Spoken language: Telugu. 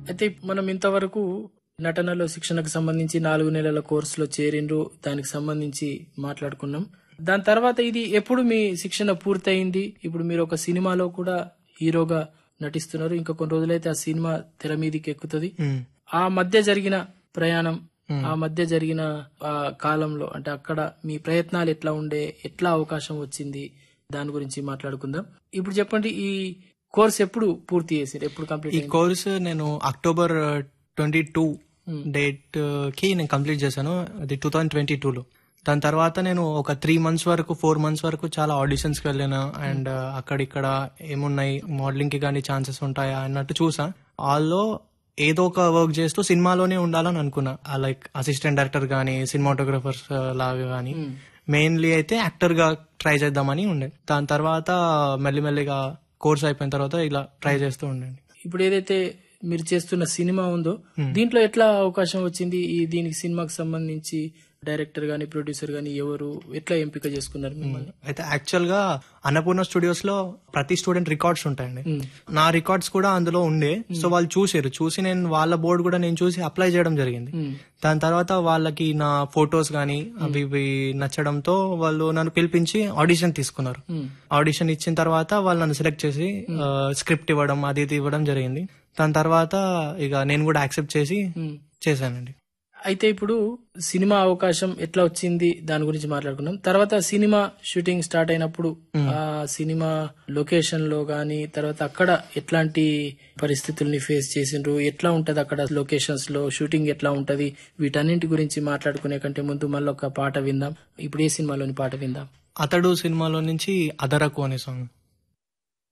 అయితే మనం ఇంతవరకు నటనలో శిక్షణకు సంబంధించి నాలుగు నెలల కోర్సులో చేరిండ్రు దానికి సంబంధించి మాట్లాడుకున్నాం దాని తర్వాత ఇది ఎప్పుడు మీ శిక్షణ పూర్తయింది ఇప్పుడు మీరు ఒక సినిమాలో కూడా హీరోగా నటిస్తున్నారు ఇంకా కొన్ని రోజులైతే ఆ సినిమా తెర మీదకి ఎక్కుతుంది మ్మ్. ఆ మధ్య జరిగిన ప్రయాణం ఆ మధ్య జరిగిన ఆ కాలంలో అంటే అక్కడ మీ ప్రయత్నాలు ఎట్లా ఉండే ఎట్లా అవకాశం వచ్చింది దాని గురించి మాట్లాడుకుందాం ఇప్పుడు చెప్పండి ఈ కోర్స్ ఎప్పుడు పూర్తి చేశారు ఎప్పుడు కంప్లీట్ ఈ కోర్స్ నేను అక్టోబర్ ట్వంటీ టూ డేట్ కి నేను కంప్లీట్ చేశాను అది టూ థౌజండ్ ట్వంటీ లో దాని తర్వాత నేను ఒక త్రీ మంత్స్ వరకు ఫోర్ మంత్స్ వరకు చాలా ఆడిషన్స్ కి వెళ్ళాను అండ్ అక్కడిక్కడ ఏమున్నాయి మోడలింగ్ కి కానీ ఛాన్సెస్ ఉంటాయా అన్నట్టు చూసా వాళ్ళలో ఏదో ఒక వర్క్ చేస్తూ సినిమాలోనే ఉండాలని అనుకున్నా లైక్ అసిస్టెంట్ డైరెక్టర్ గానీ సినిమాటోగ్రఫర్స్ లాగా గానీ మెయిన్లీ అయితే యాక్టర్ గా ట్రై చేద్దామని ఉండే దాని తర్వాత మెల్లిమెల్లిగా కోర్స్ అయిపోయిన తర్వాత ఇలా ట్రై చేస్తూ ఉండండి ఇప్పుడు ఏదైతే మీరు చేస్తున్న సినిమా ఉందో దీంట్లో ఎట్లా అవకాశం వచ్చింది ఈ దీనికి సినిమాకి సంబంధించి డైరెక్టర్ గాని ప్రొడ్యూసర్ గాని ఎవరు ఎట్లా ఎంపిక చేసుకున్నారు మిమ్మల్ని అయితే యాక్చువల్ గా అన్నపూర్ణ స్టూడియోస్ లో ప్రతి స్టూడెంట్ రికార్డ్స్ ఉంటాయండి నా రికార్డ్స్ కూడా అందులో ఉండే సో వాళ్ళు చూసారు చూసి నేను వాళ్ళ బోర్డు కూడా నేను చూసి అప్లై చేయడం జరిగింది మ్మ్. దాని తర్వాత వాళ్ళకి నా ఫొటోస్ గానీ అవి ఇవి నచ్చడంతో వాళ్ళు నన్ను పిలిపించి ఆడిషన్ తీసుకున్నారు మ్మ్. ఆడిషన్ ఇచ్చిన తర్వాత వాళ్ళు నన్ను సెలెక్ట్ చేసి స్క్రిప్ట్ ఇవ్వడం అది ఇది ఇవ్వడం జరిగింది దాని తర్వాత ఇక నేను కూడా యాక్సెప్ట్ చేసి మ్మ్. చేశానండి అయితే ఇప్పుడు సినిమా అవకాశం ఎట్లా వచ్చింది దాని గురించి మాట్లాడుకున్నాం తర్వాత సినిమా షూటింగ్ స్టార్ట్ అయినప్పుడు ఆ సినిమా లొకేషన్ లో గానీ తర్వాత అక్కడ ఎట్లాంటి పరిస్థితుల్ని ఫేస్ చేసిండ్రు ఎట్లా ఉంటది అక్కడ లొకేషన్స్ లో షూటింగ్ ఎట్లా ఉంటది వీటన్నింటి గురించి మాట్లాడుకునే కంటే ముందు మళ్ళీ ఒక పాట విందాం ఇప్పుడు ఏ సినిమాలోని పాట విందాం అతడు సినిమాలో నుంచి అదరకు అనే సాంగ్